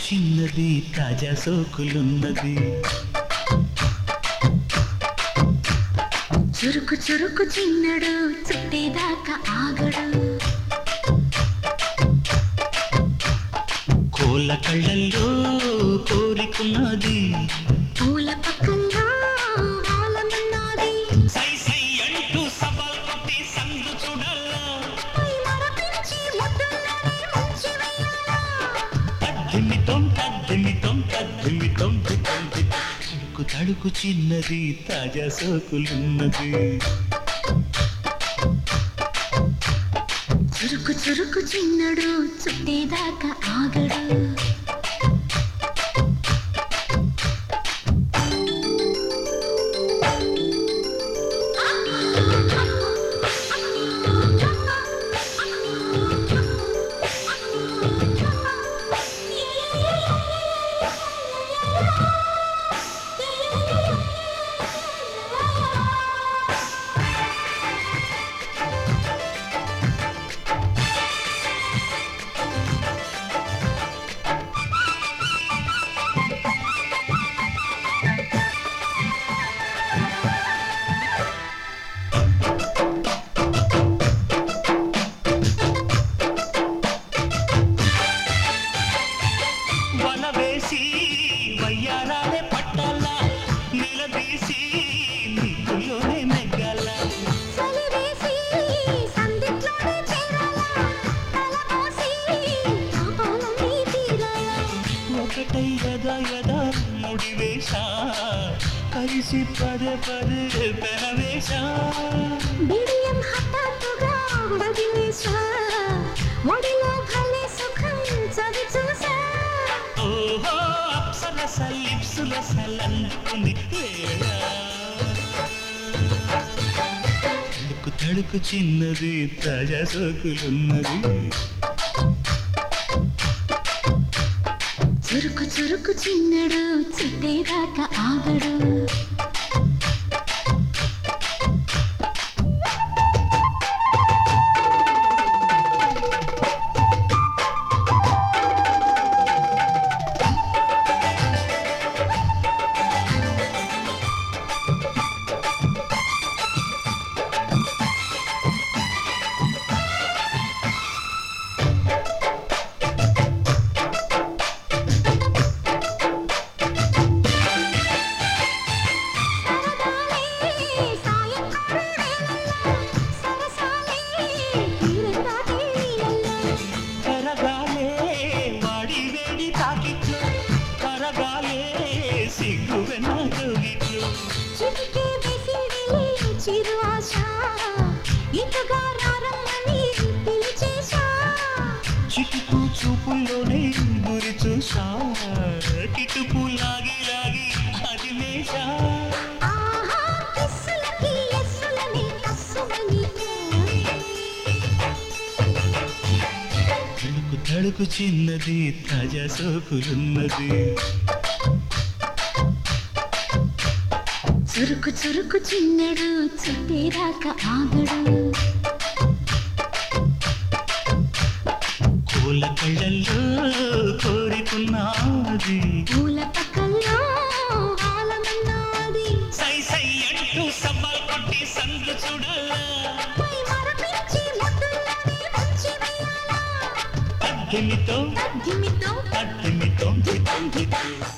చిన్నది తాజా సోకులున్నది చురుకు చురుకు చిన్నడు చుట్టేదాకా ఆగడు కోళ్ళ కళ్ళల్లో కోరికున్నది పూల పక్కల్లో ఆలమన్నది సై సై అంటూ సవాల్ కొట్టి సందు చూడాలా పై మరపించి ముద్దుల్లోనే ముంచి వేయాలా తద్దిమితం తద్దిమితం తద్దిమితం తిత్తంది తడుకు తడుకు చిన్నది తాజా సోకులున్నది చురుకు చురుకు చిన్నడు చుట్టేదాకా ఆగడు వల వేసి వయ్యారాలే పట్టాలా నిలదీసి నీకులోనే నెగ్గాల చలివేసి సందిట్లోనే చేరాలా తలపోసి పాపాలన్నీ తీరాలా ఒకటై యదా యదా ముడివేశ కలిసి పదే పదే పెనవేశ బిడియం హఠాత్తుగా వదిలేసా ఒడిలో భలే సుఖం చవి చూసా ఓహో అప్సరస లిప్సుల సలందుకుని వేళ తడుకు తడుకు చిన్నది తాజా సోకులున్నది చురుకు చురుకు చిన్నడు చుట్టేదాకా ఆగడు సరదాలే సాయంకాల వేళల్లో సరసాలే తీరంగా తేలిలల్లో కరగాలే వాడి వేడి తాకిట్లు కరగాలే సిగ్గు వెన్నగిట్లు చిటికే విసిరిలే చిరు ఆశ ఇటుగా రారమ్మని పిలిచేశా చిటుకు చూపుల్లోనే గురి చూసా కిటుకు లాగి లాగి అది వేశా ఆహా కిస్సులకి ఎస్సులని కస్సుమని తడుకు తడుకు చిన్నది తాజా సోకులున్నది చురుకు చురుకు చిన్నడు చుట్టేదాకా ఆగడు కోల కళ్ళల్లో కోరికున్నది పూల పక్కల్లో ఆలమన్నది సై సై అంటూ సవాల్ కొట్టి సందు చూడాలా పై మరపించి ముద్దుల్లోనే ముంచి వేయాలా అగ్గిమితో తగ్గిమితో అగ్గిమితో హితం హితం